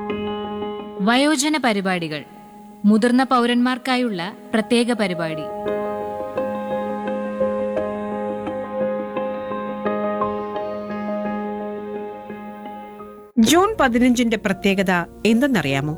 വയോജന പരിപാടികൾ മുതിർന്ന പൗരന്മാർക്കായുള്ള പ്രത്യേക പരിപാടി ജൂൺ പതിനഞ്ചിന്റെ പ്രത്യേകത എന്തെന്നറിയാമോ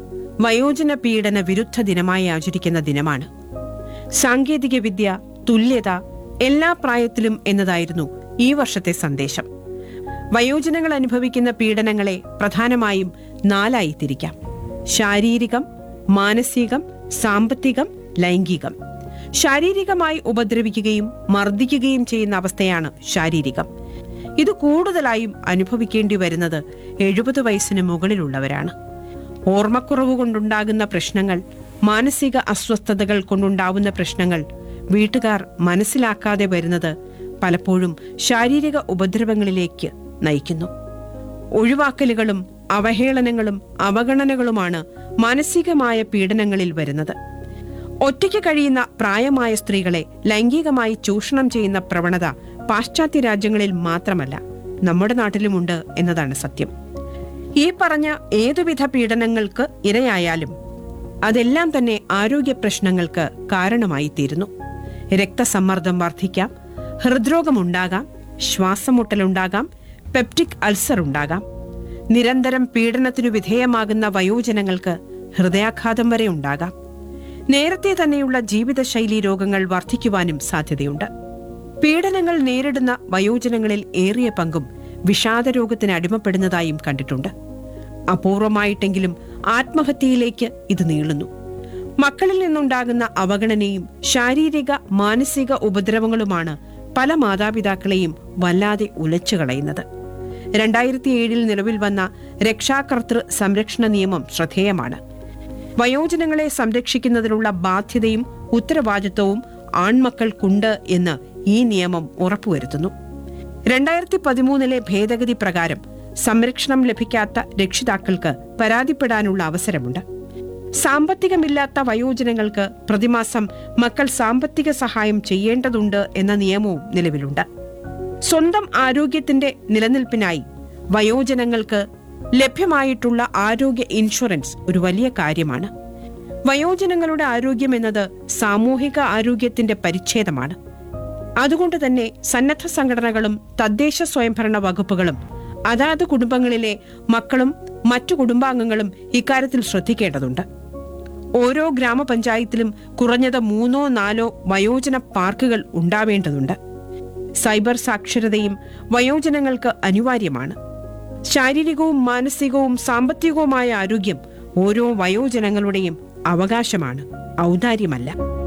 വയോജന പീഡന വിരുദ്ധ ദിനമായി ആചരിക്കുന്ന ദിനമാണ് സാങ്കേതിക വിദ്യ തുല്യത എല്ലാ പ്രായത്തിലും എന്നതായിരുന്നു ഈ വർഷത്തെ സന്ദേശം വയോജനങ്ങൾ അനുഭവിക്കുന്ന പീഡനങ്ങളെ പ്രധാനമായും നാലായി തിരിക്കാം ശാരീരികം മാനസികം സാമ്പത്തികം ലൈംഗികം ശാരീരികമായി ഉപദ്രവിക്കുകയും മർദ്ദിക്കുകയും ചെയ്യുന്ന അവസ്ഥയാണ് ശാരീരികം ഇത് കൂടുതലായും അനുഭവിക്കേണ്ടി വരുന്നത് എഴുപത് വയസ്സിന് മുകളിലുള്ളവരാണ് ഓർമ്മക്കുറവ് കൊണ്ടുണ്ടാകുന്ന പ്രശ്നങ്ങൾ മാനസിക അസ്വസ്ഥതകൾ കൊണ്ടുണ്ടാവുന്ന പ്രശ്നങ്ങൾ വീട്ടുകാർ മനസ്സിലാക്കാതെ വരുന്നത് പലപ്പോഴും ശാരീരിക ഉപദ്രവങ്ങളിലേക്ക് നയിക്കുന്നു ഒഴിവാക്കലുകളും അവഹേളനങ്ങളും അവഗണനകളുമാണ് മാനസികമായ പീഡനങ്ങളിൽ വരുന്നത് ഒറ്റയ്ക്ക് കഴിയുന്ന പ്രായമായ സ്ത്രീകളെ ലൈംഗികമായി ചൂഷണം ചെയ്യുന്ന പ്രവണത പാശ്ചാത്യ രാജ്യങ്ങളിൽ മാത്രമല്ല നമ്മുടെ നാട്ടിലുമുണ്ട് എന്നതാണ് സത്യം ഈ പറഞ്ഞ ഏതുവിധ പീഡനങ്ങൾക്ക് ഇരയായാലും അതെല്ലാം തന്നെ ആരോഗ്യ പ്രശ്നങ്ങൾക്ക് കാരണമായി തീരുന്നു രക്തസമ്മർദ്ദം വർദ്ധിക്കാം ഹൃദ്രോഗമുണ്ടാകാം ശ്വാസമുട്ടലുണ്ടാകാം പെപ്റ്റിക് അൾസർ ഉണ്ടാകാം നിരന്തരം പീഡനത്തിനു വിധേയമാകുന്ന വയോജനങ്ങൾക്ക് ഹൃദയാഘാതം വരെ ഉണ്ടാകാം നേരത്തെ തന്നെയുള്ള ജീവിതശൈലി രോഗങ്ങൾ വർദ്ധിക്കുവാനും സാധ്യതയുണ്ട് പീഡനങ്ങൾ നേരിടുന്ന വയോജനങ്ങളിൽ ഏറിയ പങ്കും വിഷാദരോഗത്തിന് അടിമപ്പെടുന്നതായും കണ്ടിട്ടുണ്ട് അപൂർവമായിട്ടെങ്കിലും ആത്മഹത്യയിലേക്ക് ഇത് നീളുന്നു മക്കളിൽ നിന്നുണ്ടാകുന്ന അവഗണനയും ശാരീരിക മാനസിക ഉപദ്രവങ്ങളുമാണ് പല മാതാപിതാക്കളെയും വല്ലാതെ ഉലച്ചു കളയുന്നത് രണ്ടായിരത്തി ഏഴിൽ നിലവിൽ വന്ന രക്ഷാകർതൃ സംരക്ഷണ നിയമം ശ്രദ്ധേയമാണ് വയോജനങ്ങളെ സംരക്ഷിക്കുന്നതിനുള്ള ബാധ്യതയും ഉത്തരവാദിത്വവും ആൺമക്കൾക്കുണ്ട് എന്ന് ഈ നിയമം ഉറപ്പുവരുത്തുന്നു രണ്ടായിരത്തി പതിമൂന്നിലെ ഭേദഗതി പ്രകാരം സംരക്ഷണം ലഭിക്കാത്ത രക്ഷിതാക്കൾക്ക് പരാതിപ്പെടാനുള്ള അവസരമുണ്ട് സാമ്പത്തികമില്ലാത്ത വയോജനങ്ങൾക്ക് പ്രതിമാസം മക്കൾ സാമ്പത്തിക സഹായം ചെയ്യേണ്ടതുണ്ട് എന്ന നിയമവും നിലവിലുണ്ട് സ്വന്തം ആരോഗ്യത്തിന്റെ നിലനിൽപ്പിനായി വയോജനങ്ങൾക്ക് ലഭ്യമായിട്ടുള്ള ആരോഗ്യ ഇൻഷുറൻസ് ഒരു വലിയ കാര്യമാണ് വയോജനങ്ങളുടെ ആരോഗ്യം എന്നത് സാമൂഹിക ആരോഗ്യത്തിന്റെ പരിച്ഛേദമാണ് അതുകൊണ്ട് തന്നെ സന്നദ്ധ സംഘടനകളും തദ്ദേശ സ്വയംഭരണ വകുപ്പുകളും അതാത് കുടുംബങ്ങളിലെ മക്കളും മറ്റു കുടുംബാംഗങ്ങളും ഇക്കാര്യത്തിൽ ശ്രദ്ധിക്കേണ്ടതുണ്ട് ഓരോ ഗ്രാമപഞ്ചായത്തിലും കുറഞ്ഞത് മൂന്നോ നാലോ വയോജന പാർക്കുകൾ ഉണ്ടാവേണ്ടതുണ്ട് സൈബർ സാക്ഷരതയും വയോജനങ്ങൾക്ക് അനിവാര്യമാണ് ശാരീരികവും മാനസികവും സാമ്പത്തികവുമായ ആരോഗ്യം ഓരോ വയോജനങ്ങളുടെയും അവകാശമാണ് ഔദാര്യമല്ല